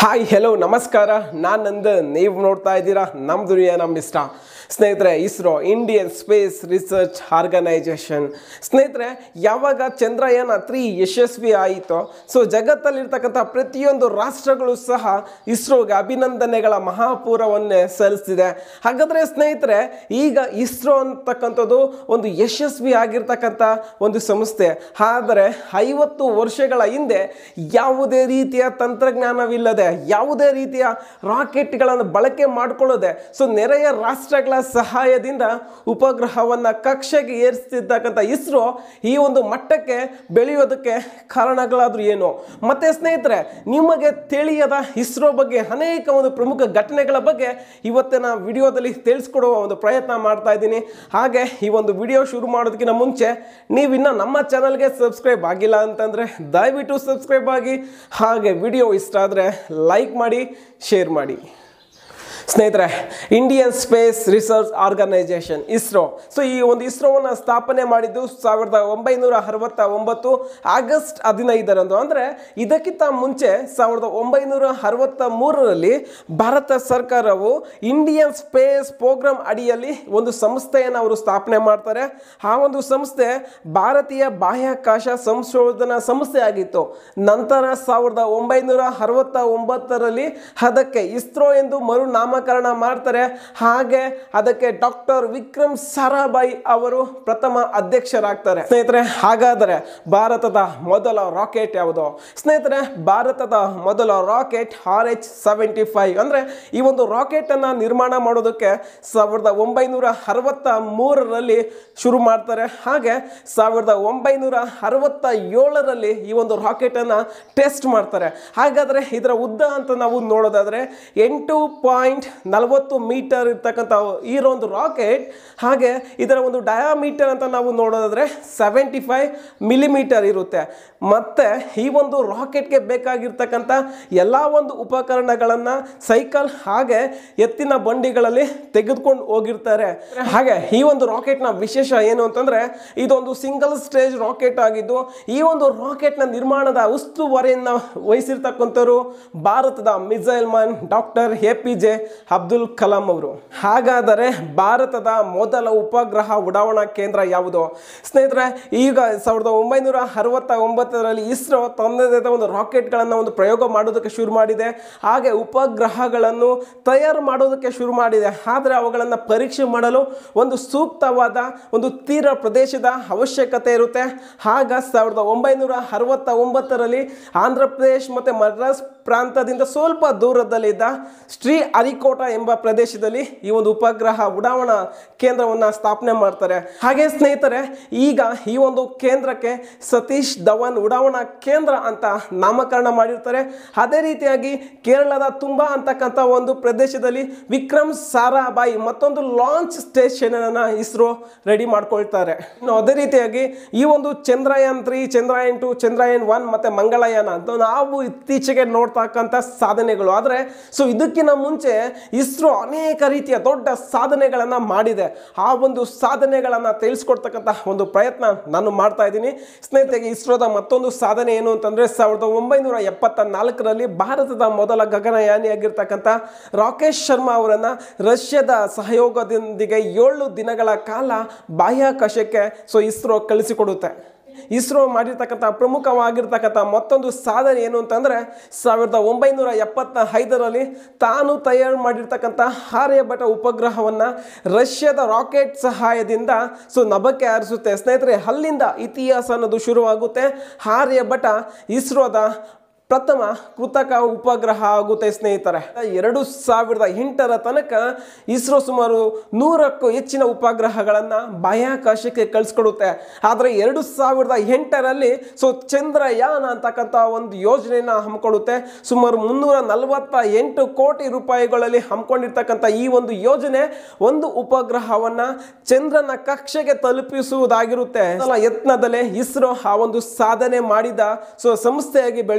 hi hello ನಮಸ್ಕಾರ ನಾನು ನಂದು ನೀವು ನೋಡ್ತಾ ಇದ್ದೀರಾ ನಮ್ಮ ದುನಿಯಾ ನಮ್ಮ ಇಷ್ಟ ಸ್ನೇಹಿತರೆ ISRO Indian Space Research Organisation ಸ್ನೇಹಿತರೆ ಯಾವಾಗ ಚಂದ್ರಯಾನ ತ್ರೀ ಯಶಸ್ವಿ ಆಯಿತೋ ಸೊ ಜಗತ್ತಲ್ಲಿರ್ತಕ್ಕಂಥ ಪ್ರತಿಯೊಂದು ರಾಷ್ಟ್ರಗಳು ಸಹ ಇಸ್ರೋಗೆ ಅಭಿನಂದನೆಗಳ ಮಹಾಪೂರವನ್ನೇ ಸಲ್ಲಿಸಿದೆ ಹಾಗಾದರೆ ಸ್ನೇಹಿತರೆ ಈಗ ಇಸ್ರೋ ಅಂತಕ್ಕಂಥದ್ದು ಒಂದು ಯಶಸ್ವಿ ಆಗಿರ್ತಕ್ಕಂಥ ಒಂದು ಸಂಸ್ಥೆ ಆದರೆ ಐವತ್ತು ವರ್ಷಗಳ ಹಿಂದೆ ಯಾವುದೇ ರೀತಿಯ ತಂತ್ರಜ್ಞಾನವಿಲ್ಲದೆ ಯಾವುದೇ ರೀತಿಯ ರಾಕೆಟ್ಗಳನ್ನು ಬಳಕೆ ಮಾಡಿಕೊಳ್ಳದೆ ಸೊ ನೆರೆಯ ರಾಷ್ಟ್ರಗಳ ಸಹಾಯದಿಂದ ಉಪಗ್ರಹವನ್ನು ಕಕ್ಷೆಗೆ ಏರಿಸ್ತಿರ್ತಕ್ಕಂಥ ಇಸ್ರೋ ಈ ಒಂದು ಮಟ್ಟಕ್ಕೆ ಬೆಳೆಯೋದಕ್ಕೆ ಕಾರಣಗಳಾದ್ರೂ ಏನು ಮತ್ತೆ ಸ್ನೇಹಿತರೆ ನಿಮಗೆ ತಿಳಿಯದ ಇಸ್ರೋ ಬಗ್ಗೆ ಅನೇಕ ಒಂದು ಪ್ರಮುಖ ಘಟನೆಗಳ ಬಗ್ಗೆ ಇವತ್ತಿನ ವಿಡಿಯೋದಲ್ಲಿ ತಿಳಿಸ್ಕೊಡುವ ಒಂದು ಪ್ರಯತ್ನ ಮಾಡ್ತಾ ಇದ್ದೀನಿ ಹಾಗೆ ಈ ಒಂದು ವಿಡಿಯೋ ಶುರು ಮಾಡೋದಕ್ಕಿಂತ ಮುಂಚೆ ನೀವಿನ್ನ ನಮ್ಮ ಚಾನಲ್ಗೆ ಸಬ್ಸ್ಕ್ರೈಬ್ ಆಗಿಲ್ಲ ಅಂತಂದರೆ ದಯವಿಟ್ಟು ಸಬ್ಸ್ಕ್ರೈಬ್ ಆಗಿ ಹಾಗೆ ವಿಡಿಯೋ ಇಷ್ಟ ಆದರೆ ಲೈಕ್ ಮಾಡಿ ಶೇರ್ ಮಾಡಿ ಸ್ನೇಹಿತರೆ Indian Space Research Organisation ISRO so ಈ ಒಂದು ಇಸ್ರೋವನ್ನು ಸ್ಥಾಪನೆ ಮಾಡಿದ್ದು ಸಾವಿರದ ಒಂಬೈನೂರ ಅರವತ್ತ ಒಂಬತ್ತು ಆಗಸ್ಟ್ ಹದಿನೈದರಂದು ಅಂದರೆ ಇದಕ್ಕಿಂತ ಮುಂಚೆ ಸಾವಿರದ ಒಂಬೈನೂರ ಅರವತ್ತ ಮೂರರಲ್ಲಿ ಭಾರತ ಸರ್ಕಾರವು ಇಂಡಿಯನ್ ಸ್ಪೇಸ್ ಪ್ರೋಗ್ರಾಮ್ ಅಡಿಯಲ್ಲಿ ಒಂದು ಸಂಸ್ಥೆಯನ್ನು ಅವರು ಸ್ಥಾಪನೆ ಮಾಡ್ತಾರೆ ಆ ಒಂದು ಸಂಸ್ಥೆ ಭಾರತೀಯ ಬಾಹ್ಯಾಕಾಶ ಸಂಶೋಧನಾ ಸಂಸ್ಥೆ ಆಗಿತ್ತು ನಂತರ ಸಾವಿರದ ಒಂಬೈನೂರ ಅರವತ್ತ ಒಂಬತ್ತರಲ್ಲಿ ಅದಕ್ಕೆ ಇಸ್ರೋ ಎಂದು ಮರುನಾಮಕರಣ ಮಾಡ್ತಾರೆ ಹಾಗೆ ಅದಕ್ಕೆ ಡಾಕ್ಟರ್ ವಿಕ್ರಮ್ ಸಾರಾಭಾಯಿ ಅವರು ಪ್ರಥಮ ಅಧ್ಯಕ್ಷರಾಗ್ತಾರೆ ಸ್ನೇಹಿತರೆ ಹಾಗಾದರೆ ಭಾರತದ ಮೊದಲ ರಾಕೆಟ್ ಯಾವುದು ಸ್ನೇಹಿತರೆ ಭಾರತದ ಮೊದಲ rocket R H seventy five ಅಂದರೆ ಈ ಒಂದು ರಾಕೆಟ್ ಅನ್ನ ನಿರ್ಮಾಣ ಮಾಡೋದಕ್ಕೆ ಸಾವಿರದ ಒಂಬೈನೂರ ಅರವತ್ತ ಮೂರರಲ್ಲಿ ಶುರು ಮಾಡ್ತಾರೆ ಹಾಗೆ ಸಾವಿರದ ಒಂಬೈನೂರ ಅರವತ್ತ ಏಳರಲ್ಲಿ ಈ ಒಂದು ರಾಕೆಟ್ ಅನ್ನ ಟೆಸ್ಟ್ ಮಾಡ್ತಾರೆ ಹಾಗಾದ್ರೆ ಇದರ ಉದ್ದ ಅಂತ ನಾವು ನೋಡೋದಾದ್ರೆ ಎಂಟು ಪಾಯಿಂಟ್ ನಲವತ್ತು ಮೀಟರ್ ಇರ್ತಕ್ಕಂಥ ಈ ಒಂದು ರಾಕೆಟ್ ಹಾಗೆ ಇದರ ಒಂದು ಡಯಾಮೀಟರ್ ಅಂತ ನಾವು ನೋಡೋದಾದ್ರೆ ಸೆವೆಂಟಿ ಫೈವ್ ಮಿಲಿಮೀಟರ್ ಇರುತ್ತೆ ಮತ್ತೆ ಈ ಒಂದು ರಾಕೆಟ್ಗೆ ಬೇಕಾಗಿರ್ತಕ್ಕಂಥ ಎಲ್ಲ ಒಂದು ಉಪಕರಣಗಳನ್ನು ಸೈಕಲ್ ಹಾಗೆ ಎತ್ತಿನ ಬಂಡಿಗಳಲ್ಲಿ ತೆಗೆದುಕೊಂಡು ಹೋಗಿರ್ತಾರೆ ಹಾಗೆ ಈ ಒಂದು ರಾಕೆಟ್ನ ವಿಶೇಷ ಏನು ಅಂತಂದ್ರೆ ಇದೊಂದು ಸಿಂಗಲ್ ಸ್ಟೇಜ್ ರಾಕೆಟ್ ಆಗಿದ್ದು ಈ ಒಂದು ರಾಕೆಟ್ನ ನಿರ್ಮಾಣದ ಉಸ್ತುವಾರಿಯನ್ನು ವಹಿಸಿರ್ತಕ್ಕಂಥವ್ರು ಭಾರತದ missile man doctor A P J Abdul Kalam ಅವರು ಹಾಗಾದರೆ ಭಾರತದ ಮೊದಲ ಉಪಗ್ರಹ ಉಡಾವಣಾ ಕೇಂದ್ರ ಯಾವುದು ಸ್ನೇಹಿತರೆ ಈಗ ಸಾವಿರದ ಒಂಬೈನೂರ ಅರವತ್ತ ಒಂಬತ್ತರಲ್ಲಿ ಇಸ್ರೋ ತನ್ನದೇ ಆದ ಒಂದು ರಾಕೆಟ್ಗಳನ್ನು ಒಂದು ಪ್ರಯೋಗ ಮಾಡೋದಕ್ಕೆ ಶುರು ಮಾಡಿದೆ ಹಾಗೆ ಉಪಗ್ರಹಗಳನ್ನು ತಯಾರು ಮಾಡೋದಕ್ಕೆ ಶುರು ಮಾಡಿದೆ ಆದರೆ ಅವುಗಳನ್ನು ಪರೀಕ್ಷೆ ಮಾಡಲು ಒಂದು ಸೂಕ್ತವಾದ ಒಂದು ತೀರ ಪ್ರದೇಶದ ಅವಶ್ಯಕತೆ ಇರುತ್ತೆ ಆಗ ಸಾವಿರದ ಒಂಬೈನೂರ ಅರವತ್ತ ಒಂಬತ್ತರಲ್ಲಿ ಆಂಧ್ರ ಪ್ರದೇಶ್ ಮತ್ತು ಮದ್ರಾಸ್ ಪ್ರಾಂತದಿಂದ ಸ್ವಲ್ಪ ದೂರದಲ್ಲಿದ್ದ ಶ್ರೀ ಹರಿಕೋಟ ಎಂಬ ಪ್ರದೇಶದಲ್ಲಿ ಈ ಒಂದು ಉಪಗ್ರಹ ಉಡಾವಣಾ ಕೇಂದ್ರವನ್ನು ಸ್ಥಾಪನೆ ಮಾಡ್ತಾರೆ ಹಾಗೆ ಸ್ನೇಹಿತರೆ ಈಗ ಈ ಒಂದು ಕೇಂದ್ರಕ್ಕೆ ಸತೀಶ್ ಧವನ್ ಉಡಾವಣಾ ಕೇಂದ್ರ ಅಂತ ನಾಮಕರಣ ಮಾಡಿರ್ತಾರೆ ಅದೇ ರೀತಿಯಾಗಿ ಕೇರಳದ ತುಂಬಾ ಅಂತಕ್ಕಂಥ ಒಂದು ಪ್ರದೇಶದಲ್ಲಿ ವಿಕ್ರಮ್ ಸಾರಾಭಾಯಿ ಮತ್ತೊಂದು ಲಾಂಚ್ ಸ್ಟೇಷನ್ ಅನ್ನ ಇಸ್ರೋ ರೆಡಿ ಮಾಡ್ಕೊಳ್ತಾರೆ ಇನ್ನು ಅದೇ ರೀತಿಯಾಗಿ ಈ ಒಂದು Chandrayaan three Chandrayaan two Chandrayaan one ಮತ್ತೆ ಮಂಗಳಯಾನ ಅಂತ ನಾವು ಇತ್ತೀಚೆಗೆ ನೋಡ್ತಕ್ಕಂಥ ಸಾಧನೆಗಳು ಆದರೆ ಸೊ ಇದಕ್ಕಿಂತ ಮುಂಚೆ ಇಸ್ರೋ ಅನೇಕ ರೀತಿಯ ದೊಡ್ಡ ಸಾಧನೆಗಳನ್ನು ಮಾಡಿದೆ ಆ ಒಂದು ಸಾಧನೆಗಳನ್ನು ತಿಳಿಸ್ಕೊಡ್ತಕ್ಕಂಥ ಒಂದು ಪ್ರಯತ್ನ ನಾನು ಮಾಡ್ತಾ ಇದ್ದೀನಿ ಸ್ನೇಹಿತರಿಗೆ ಇಸ್ರೋದ ಮತ್ತೊಂದು ಸಾಧನೆ ಏನು ಅಂತಂದ್ರೆ ಸಾವಿರದ ಒಂಬೈನೂರ ಎಪ್ಪತ್ತ ನಾಲ್ಕರಲ್ಲಿ ಭಾರತದ ಮೊದಲ ಗಗನಯಾನಿಯಾಗಿರ್ತಕ್ಕಂಥ ರಾಕೇಶ್ ಶರ್ಮಾ ಅವರನ್ನ ರಷ್ಯಾದ ಸಹಯೋಗದೊಂದಿಗೆ ಏಳು ದಿನಗಳ ಕಾಲ ಬಾಹ್ಯಾಕಾಶಕ್ಕೆ ಸೊ ಇಸ್ರೋ ಕಳಿಸಿಕೊಡುತ್ತೆ ಇಸ್ರೋ ಮಾಡಿರ್ತಕ್ಕಂಥ ಪ್ರಮುಖವಾಗಿರ್ತಕ್ಕಂಥ ಮತ್ತೊಂದು ಸಾಧನೆ ಏನು ಅಂತಂದರೆ ಸಾವಿರದ ಒಂಬೈನೂರ ಎಪ್ಪತ್ತ ಐದರಲ್ಲಿ ತಾನು ತಯಾರು ಮಾಡಿರ್ತಕ್ಕಂಥ ಆರ್ಯಭಟ ಉಪಗ್ರಹವನ್ನು ರಷ್ಯಾದ ರಾಕೆಟ್ ಸಹಾಯದಿಂದ ಸೊ ನಭಕ್ಕೆ ಹಾರಿಸುತ್ತೆ ಸ್ನೇಹಿತರೆ ಅಲ್ಲಿಂದ ಇತಿಹಾಸ ಅನ್ನೋದು ಶುರುವಾಗುತ್ತೆ ಆರ್ಯಭಟ ಇಸ್ರೋದ ಪ್ರಥಮ ಕೃತಕ ಉಪಗ್ರಹ ಆಗುತ್ತೆ ಸ್ನೇಹಿತರೆ ಎರಡು ಸಾವಿರದ ಎಂಟರ ತನಕ ಇಸ್ರೋ ಸುಮಾರು ನೂರಕ್ಕೂ ಹೆಚ್ಚಿನ ಉಪಗ್ರಹಗಳನ್ನು ಬಾಹ್ಯಾಕಾಶಕ್ಕೆ ಕಳಿಸ್ಕೊಡುತ್ತೆ ಆದರೆ ಎರಡು ಸಾವಿರದ ಎಂಟರಲ್ಲಿ ಸೊ ಚಂದ್ರಯಾನ ಅಂತಕ್ಕಂಥ ಒಂದು ಯೋಜನೆಯನ್ನು ಹಮ್ಮಿಕೊಳ್ಳುತ್ತೆ ಸುಮಾರು ಮುನ್ನೂರ ನಲವತ್ತ ಎಂಟು ಕೋಟಿ ರೂಪಾಯಿಗಳಲ್ಲಿ ಹಮ್ಮಿಕೊಂಡಿರ್ತಕ್ಕಂಥ ಈ ಒಂದು ಯೋಜನೆ ಒಂದು ಉಪಗ್ರಹವನ್ನು ಚಂದ್ರನ ಕಕ್ಷೆಗೆ ತಲುಪಿಸುವುದಾಗಿರುತ್ತೆ ಯತ್ನದಲ್ಲೇ ಇಸ್ರೋ ಆ ಒಂದು ಸಾಧನೆ ಮಾಡಿದ ಸೊ ಸಂಸ್ಥೆಯಾಗಿ ಬೆಳೆಯುತ್ತೆ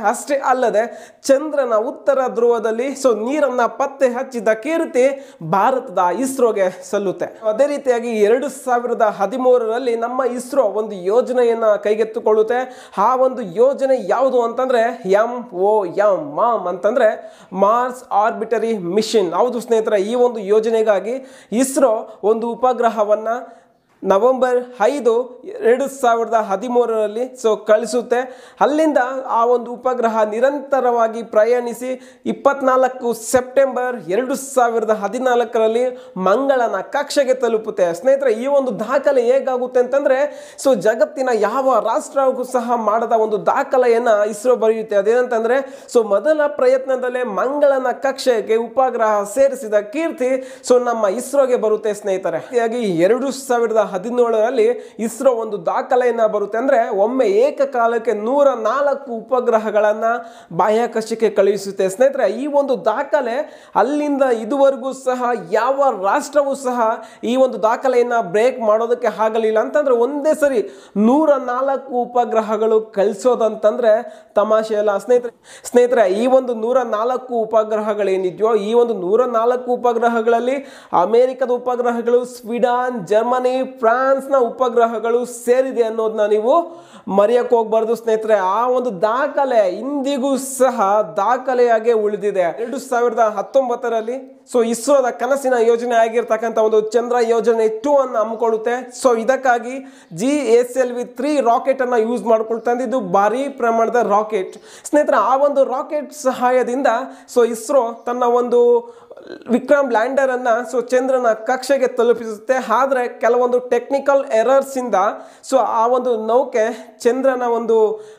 ಅಷ್ಟೇ ಅಲ್ಲದೆ ಚಂದ್ರನ ಉತ್ತರ ಧ್ರುವದಲ್ಲಿ ಸೊ ನೀರನ್ನ ಪತ್ತೆ ಹಚ್ಚಿದ ಕೀರ್ತಿ ಭಾರತದ ಇಸ್ರೋಗೆ ಸಲ್ಲುತ್ತೆ ಅದೇ ರೀತಿಯಾಗಿ ಎರಡು ಸಾವಿರದ ಹದಿಮೂರರಲ್ಲಿ ನಮ್ಮ ಇಸ್ರೋ ಒಂದು ಯೋಜನೆಯನ್ನ ಕೈಗೆತ್ತಿಕೊಳ್ಳುತ್ತೆ ಆ ಒಂದು ಯೋಜನೆ ಯಾವುದು ಅಂತಂದ್ರೆ ಎಂ ಓ ಎಂ ಮಾಮ್ ಅಂತಂದ್ರೆ ಮಾರ್ಸ್ ಆರ್ಬಿಟರಿ ಮಿಷನ್ ಹೌದು ಸ್ನೇಹಿತರೆ ಈ ಒಂದು ಯೋಜನೆಗಾಗಿ ಇಸ್ರೋ ಒಂದು ಉಪಗ್ರಹವನ್ನ ನವೆಂಬರ್ ಐದು ಎರಡು ಸಾವಿರದ ಹದಿಮೂರರಲ್ಲಿ ಸೊ ಕಳಿಸುತ್ತೆ ಅಲ್ಲಿಂದ ಆ ಒಂದು ಉಪಗ್ರಹ ನಿರಂತರವಾಗಿ ಪ್ರಯಾಣಿಸಿ ಇಪ್ಪತ್ನಾಲ್ಕು ಸೆಪ್ಟೆಂಬರ್ ಎರಡು ಸಾವಿರದ ಹದಿನಾಲ್ಕರಲ್ಲಿ ಮಂಗಳನ ಕಕ್ಷೆಗೆ ತಲುಪುತ್ತೆ ಸ್ನೇಹಿತರೆ ಈ ಒಂದು ದಾಖಲೆ ಹೇಗಾಗುತ್ತೆ ಅಂತಂದ್ರೆ ಸೊ ಜಗತ್ತಿನ ಯಾವ ರಾಷ್ಟ್ರಕ್ಕೂ ಸಹ ಮಾಡದ ಒಂದು ದಾಖಲೆಯನ್ನ ಇಸ್ರೋ ಬರೆಯುತ್ತೆ ಅದೇನಂತಂದ್ರೆ ಸೊ ಮೊದಲ ಪ್ರಯತ್ನದಲ್ಲೇ ಮಂಗಳನ ಕಕ್ಷೆಗೆ ಉಪಗ್ರಹ ಸೇರಿಸಿದ ಕೀರ್ತಿ ಸೊ ನಮ್ಮ ಇಸ್ರೋಗೆ ಬರುತ್ತೆ ಸ್ನೇಹಿತರೆ ಹೀಗಾಗಿ ಎರಡು ಸಾವಿರದ ಹದಿನೇಳರಲ್ಲಿ ಇಸ್ರೋ ಒಂದು ದಾಖಲೆಯನ್ನ ಬರುತ್ತೆ ಅಂದ್ರೆ ಒಮ್ಮೆ ಏಕಕಾಲಕ್ಕೆ ನೂರ ನಾಲ್ಕು ಉಪಗ್ರಹಗಳನ್ನ ಬಾಹ್ಯಾಕಾಶಕ್ಕೆ ಕಳುಹಿಸುತ್ತೆ ಸ್ನೇಹಿತರೆ ಈ ಒಂದು ದಾಖಲೆ ಅಲ್ಲಿಂದ ಇದುವರೆಗೂ ಸಹ ಯಾವ ರಾಷ್ಟ್ರವೂ ಸಹ ಈ ಒಂದು ದಾಖಲೆಯನ್ನ ಬ್ರೇಕ್ ಮಾಡೋದಕ್ಕೆ ಆಗಲಿಲ್ಲ ಅಂತಂದ್ರೆ ಒಂದೇ ಸರಿ ನೂರ ನಾಲ್ಕು ಉಪಗ್ರಹಗಳು ಕಳಿಸೋದಂತಂದ್ರೆ ತಮಾಷೆ ಅಲ್ಲ ಸ್ನೇಹಿತರೆ ಸ್ನೇಹಿತರೆ ಈ ಒಂದು ನೂರ ನಾಲ್ಕು ಉಪಗ್ರಹಗಳೇನಿದೆಯೋ ಈ ಒಂದು ನೂರ ನಾಲ್ಕು ಉಪಗ್ರಹಗಳಲ್ಲಿ ಅಮೆರಿಕದ ಉಪಗ್ರಹಗಳು ಸ್ವೀಡನ್ ಜರ್ಮನಿ ಫ್ರಾನ್ಸ್ನ ಉಪಗ್ರಹಗಳು ಸೇರಿದೆ ಅನ್ನೋದನ್ನ ನೀವು ಮರೆಯಕ್ಕೆ ಹೋಗ್ಬಾರ್ದು ಸ್ನೇಹಿತರೆ ಆ ಒಂದು ದಾಖಲೆ ಇಂದಿಗೂ ಸಹ ದಾಖಲೆಯಾಗೆ ಉಳಿದಿದೆ ಎರಡು ಸಾವಿರದ ಹತ್ತೊಂಬತ್ತರಲ್ಲಿ ಸೊ ಇಸ್ರೋದ ಕನಸಿನ ಯೋಜನೆ ಆಗಿರ್ತಕ್ಕಂಥ ಒಂದು ಚಂದ್ರ ಯೋಜನೆ ಟೂ ಅನ್ನು ಹಮ್ಮಿಕೊಳ್ಳುತ್ತೆ ಸೊ ಇದಕ್ಕಾಗಿ G S L V three rocket ಅನ್ನ ಯೂಸ್ ಮಾಡ್ಕೊಳ್ತಾ ಇದು ಭಾರಿ ಪ್ರಮಾಣದ ರಾಕೆಟ್ ಸ್ನೇಹಿತರೆ ಆ ಒಂದು ರಾಕೆಟ್ ಸಹಾಯದಿಂದ ಸೊ ಇಸ್ರೋ ತನ್ನ ಒಂದು ವಿಕ್ರಮ್ ಲ್ಯಾಂಡರ್ ಅನ್ನ ಸೊ ಚಂದ್ರನ ಕಕ್ಷೆಗೆ ತಲುಪಿಸುತ್ತೆ ಆದರೆ ಕೆಲವೊಂದು ಟೆಕ್ನಿಕಲ್ ಎರರ್ಸ್ ಇಂದ ಸೊ ಆ ಒಂದು ನೌಕೆ ಚಂದ್ರನ ಒಂದು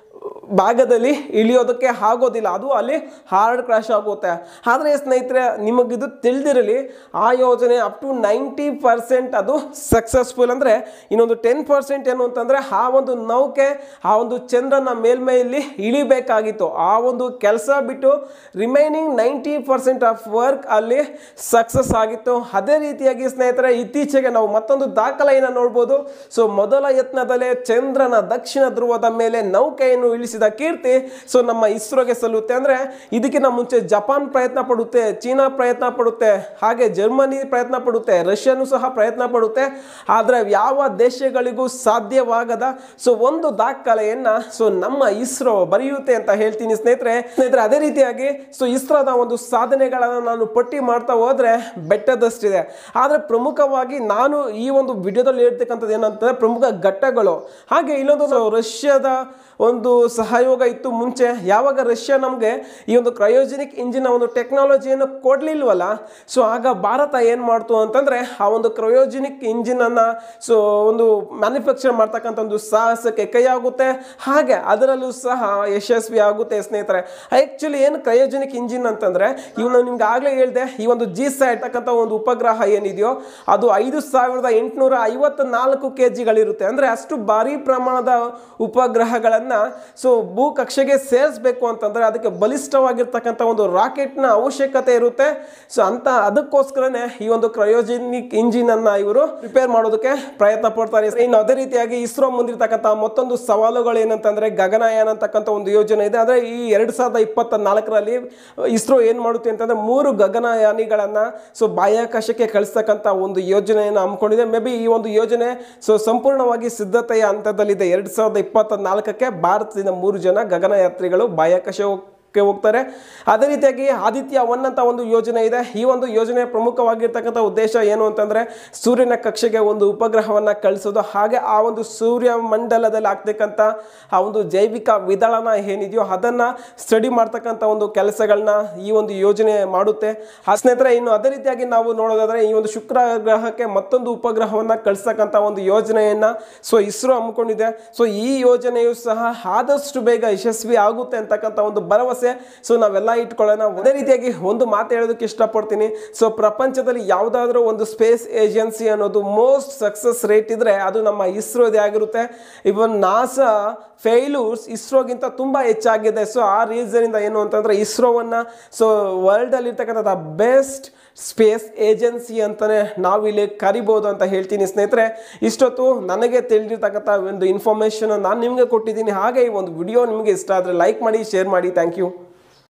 ಭಾಗದಲ್ಲಿ ಇಳಿಯೋದಕ್ಕೆ ಆಗೋದಿಲ್ಲ ಅದು ಅಲ್ಲಿ ಹಾರ್ಡ್ ಕ್ರಾಶ್ ಆಗುತ್ತೆ ಆದರೆ ಸ್ನೇಹಿತರೆ ನಿಮಗಿದು ತಿಳಿದಿರಲಿ ಆ ಯೋಜನೆ ಅಪ್ ಟು ನೈಂಟಿ ಪರ್ಸೆಂಟ್ ಅದು ಸಕ್ಸಸ್ಫುಲ್ ಅಂದರೆ ಇನ್ನೊಂದು ಟೆನ್ ಪರ್ಸೆಂಟ್ ಏನು ಅಂತಂದರೆ ಆ ಒಂದು ನೌಕೆ ಆ ಒಂದು ಚಂದ್ರನ ಮೇಲ್ಮೈಯಲ್ಲಿ ಇಳಿಬೇಕಾಗಿತ್ತು ಆ ಒಂದು ಕೆಲಸ ಬಿಟ್ಟು remaining ninety percent of work ಅಲ್ಲಿ ಸಕ್ಸಸ್ ಆಗಿತ್ತು ಅದೇ ರೀತಿಯಾಗಿ ಸ್ನೇಹಿತರೆ ಇತ್ತೀಚೆಗೆ ನಾವು ಮತ್ತೊಂದು ದಾಖಲೆಯನ್ನು ನೋಡ್ಬೋದು ಸೊ ಮೊದಲ ಯತ್ನದಲ್ಲೇ ಚಂದ್ರನ ದಕ್ಷಿಣ ಧ್ರುವದ ಮೇಲೆ ನೌಕೆಯನ್ನು ಇಳಿಸಿದ ಕೀರ್ತಿ ಸೊ ನಮ್ಮ ಇಸ್ರೋಗೆ ಸಲ್ಲುತ್ತೆ ಅಂದ್ರೆ ಇದಕ್ಕಿಂತ ಮುಂಚೆ ಜಪಾನ್ ಪ್ರಯತ್ನ ಪಡುತ್ತೆ ಚೀನಾ ಪ್ರಯತ್ನ ಪಡುತ್ತೆ ಹಾಗೆ ಜರ್ಮನಿ ಪ್ರಯತ್ನ ಪಡುತ್ತೆ ರಷ್ಯಾನು ಸಹ ಪ್ರಯತ್ನ ಪಡುತ್ತೆ ಆದರೆ ಯಾವ ದೇಶಗಳಿಗೂ ಸಾಧ್ಯವಾಗದ ಸೊ ಒಂದು ದಾಖಲೆಯನ್ನ ಸೊ ನಮ್ಮ ಇಸ್ರೋ ಬರೆಯುತ್ತೆ ಅಂತ ಹೇಳ್ತೀನಿ ಸ್ನೇಹಿತರೆ ಸ್ನೇಹಿತರೆ ಅದೇ ರೀತಿಯಾಗಿ ಸೊ ಇಸ್ರೋದ ಒಂದು ಸಾಧನೆಗಳನ್ನು ನಾನು ಪಟ್ಟಿ ಮಾಡ್ತಾ ಹೋದ್ರೆ ಬೆಟ್ಟದಷ್ಟಿದೆ ಆದರೆ ಪ್ರಮುಖವಾಗಿ ನಾನು ಈ ಒಂದು ವಿಡಿಯೋದಲ್ಲಿ ಹೇಳ್ತಕ್ಕಂಥದ್ದು ಏನಂತಂದ್ರೆ ಪ್ರಮುಖ ಘಟ್ಟಗಳು ಹಾಗೆ ಇಲ್ಲೊಂದು ರಷ್ಯಾದ ಒಂದು ಸಹಯೋಗ ಇತ್ತು ಮುಂಚೆ ಯಾವಾಗ ರಷ್ಯಾ ನಮಗೆ ಈ ಒಂದು ಕ್ರಯೋಜೆನಿಕ್ ಇಂಜಿನ್ ಒಂದು ಟೆಕ್ನಾಲಜಿಯನ್ನು ಕೊಡ್ಲಿಲ್ವಲ್ಲ ಸೊ ಆಗ ಭಾರತ ಏನು ಮಾಡ್ತು ಅಂತಂದ್ರೆ ಆ ಒಂದು ಕ್ರಯೋಜೆನಿಕ್ ಇಂಜಿನ್ ಅನ್ನ ಸೊ ಒಂದು ಮ್ಯಾನುಫ್ಯಾಕ್ಚರ್ ಮಾಡ್ತಕ್ಕಂಥ ಒಂದು ಸಾಹಸಕ್ಕೆ ಕೈ ಆಗುತ್ತೆ ಹಾಗೆ ಅದರಲ್ಲೂ ಸಹ ಯಶಸ್ವಿ ಆಗುತ್ತೆ ಸ್ನೇಹಿತರೆ ಆಕ್ಚುಲಿ ಏನು ಕ್ರಯೋಜೆನಿಕ್ ಇಂಜಿನ್ ಅಂತಂದ್ರೆ ಇವನು ನಿಮ್ಗೆ ಆಗ್ಲೇ ಹೇಳಿದೆ ಈ ಒಂದು ಜಿ ಇರ್ತಕ್ಕಂಥ ಒಂದು ಉಪಗ್ರಹ ಏನಿದೆಯೋ ಅದು ಐದು ಸಾವಿರದ ಎಂಟುನೂರ ಐವತ್ತ ನಾಲ್ಕು ಕೆ ಜಿಗಳಿರುತ್ತೆ ಅಂದ್ರೆ ಅಷ್ಟು ಭಾರಿ ಪ್ರಮಾಣದ ಉಪಗ್ರಹಗಳನ್ನ ಸೊ ಭೂ ಕಕ್ಷೆಗೆ ಸೇರಿಸಬೇಕು ಅಂತಂದ್ರೆ ಅದಕ್ಕೆ ಬಲಿಷ್ಠವಾಗಿರ್ತಕ್ಕಂಥ ಒಂದು ರಾಕೆಟ್ನ ಅವಶ್ಯಕತೆ ಇರುತ್ತೆ ಸೊ ಅಂತ ಅದಕ್ಕೋಸ್ಕರನೇ ಈ ಒಂದು ಕ್ರಯೋಜೆನಿಕ್ ಇಂಜಿನ್ ಅನ್ನ ಇವರು ಪ್ರಿಪೇರ್ ಮಾಡೋದಕ್ಕೆ ಪ್ರಯತ್ನ ಪಡ್ತಾರೆ ಇನ್ನು ಅದೇ ರೀತಿಯಾಗಿ ಇಸ್ರೋ ಮುಂದಿರ್ತಕ್ಕಂಥ ಮತ್ತೊಂದು ಸವಾಲುಗಳು ಏನಂತಂದ್ರೆ ಗಗನಯಾನ ಅಂತಕ್ಕಂಥ ಒಂದು ಯೋಜನೆ ಇದೆ ಆದರೆ ಈ ಎರಡ್ ಸಾವಿರದ ಇಪ್ಪತ್ತ ನಾಲ್ಕರಲ್ಲಿ ಇಸ್ರೋ ಏನ್ ಮಾಡುತ್ತೆ ಅಂತಂದ್ರೆ ಮೂರು ಗಗನಯಾನಿಗಳನ್ನ ಸೊ ಬಾಹ್ಯಾಕಾಶಕ್ಕೆ ಕಳಿಸ್ತಕ್ಕಂಥ ಒಂದು ಯೋಜನೆಯನ್ನು ಹಮ್ಮಿಕೊಂಡಿದೆ ಮೇ ಬಿ ಈ ಒಂದು ಯೋಜನೆ ಸೊ ಸಂಪೂರ್ಣವಾಗಿ ಸಿದ್ಧತೆಯ ಹಂತದಲ್ಲಿದೆ ಎರಡ್ ಸಾವಿರದ ಇಪ್ಪತ್ತ ನಾಲ್ಕಕ್ಕೆ ಭಾರತದಿಂದ ಮೂರು ಜನ ಗಗನಯಾತ್ರಿಗಳು ಬಾಹ್ಯಾಕಾಶ ಕ್ಕೆ ಹೋಗ್ತಾರೆ ಅದೇ ರೀತಿಯಾಗಿ ಆದಿತ್ಯ ಒನ್ ಅಂತ ಒಂದು ಯೋಜನೆ ಇದೆ ಈ ಒಂದು ಯೋಜನೆಯ ಪ್ರಮುಖವಾಗಿರ್ತಕ್ಕಂಥ ಉದ್ದೇಶ ಏನು ಅಂತಂದ್ರೆ ಸೂರ್ಯನ ಕಕ್ಷೆಗೆ ಒಂದು ಉಪಗ್ರಹವನ್ನ ಕಳಿಸೋದು ಹಾಗೆ ಆ ಒಂದು ಸೂರ್ಯ ಮಂಡಲದಲ್ಲಿ ಆಗ್ತಕ್ಕಂಥ ಆ ಒಂದು ಜೈವಿಕ ವಿದಳನ ಏನಿದೆಯೋ ಅದನ್ನ ಸ್ಟಡಿ ಮಾಡ್ತಕ್ಕಂಥ ಒಂದು ಕೆಲಸಗಳನ್ನ ಈ ಒಂದು ಯೋಜನೆ ಮಾಡುತ್ತೆ ಆ ಸ್ನೇಹಿತರೆ ಇನ್ನು ಅದೇ ರೀತಿಯಾಗಿ ನಾವು ನೋಡೋದಾದ್ರೆ ಈ ಒಂದು ಶುಕ್ರ ಗ್ರಹಕ್ಕೆ ಮತ್ತೊಂದು ಉಪಗ್ರಹವನ್ನ ಕಳಿಸ್ತಕ್ಕಂಥ ಒಂದು ಯೋಜನೆಯನ್ನ ಸೊ ಇಸ್ರೋ ಹಮ್ಮಿಕೊಂಡಿದೆ ಸೊ ಈ ಯೋಜನೆಯು ಸಹ ಆದಷ್ಟು ಬೇಗ ಯಶಸ್ವಿ ಆಗುತ್ತೆ ಅಂತಕ್ಕಂಥ ಒಂದು ಭರವಸೆ ಸೊ ನಾವೆಲ್ಲ ಇಟ್ಕೊಳ್ಳೋಣ ಅದೇ ರೀತಿಯಾಗಿ ಒಂದು ಮಾತು ಹೇಳೋದಕ್ಕೆ ಇಷ್ಟಪಡ್ತೀನಿ ಸೊ ಪ್ರಪಂಚದಲ್ಲಿ ಯಾವುದಾದ್ರೂ ಒಂದು ಸ್ಪೇಸ್ ಏಜೆನ್ಸಿ ಅನ್ನೋದು ಮೋಸ್ಟ್ ಸಕ್ಸಸ್ ರೇಟ್ ಇದ್ರೆ ಅದು ನಮ್ಮ ಇಸ್ರೋದೇ ಆಗಿರುತ್ತೆ ಇವನ್ ನಾಸಾ ಫೇಲ್ಯೂರ್ಸ್ ಇಸ್ರೋಗಿಂತ ತುಂಬ ಹೆಚ್ಚಾಗಿದೆ ಸೊ ಆ ರೀಸನಿಂದ ಏನು ಅಂತಂದ್ರೆ ಇಸ್ರೋವನ್ನ ಸೊ ವರ್ಲ್ಡ್ ಅಲ್ಲಿ ಇರ್ತಕ್ಕಂಥ ಬೆಸ್ಟ್ ಸ್ಪೇಸ್ ಏಜೆನ್ಸಿ ಅಂತಲೇ ನಾವಿಲ್ಲಿ ಕರಿಬೋದು ಅಂತ ಹೇಳ್ತೀನಿ ಸ್ನೇಹಿತರೆ ಇಷ್ಟೊತ್ತು ನನಗೆ ತಿಳಿದಿರ್ತಕ್ಕಂಥ ಒಂದು ಇನ್ಫಾರ್ಮೇಷನ್ ನಾನು ನಿಮಗೆ ಕೊಟ್ಟಿದ್ದೀನಿ ಹಾಗೆ ಈ ಒಂದು ವಿಡಿಯೋ ನಿಮಗೆ ಇಷ್ಟ ಆದರೆ ಲೈಕ್ ಮಾಡಿ ಶೇರ್ ಮಾಡಿ ಥ್ಯಾಂಕ್ ಯು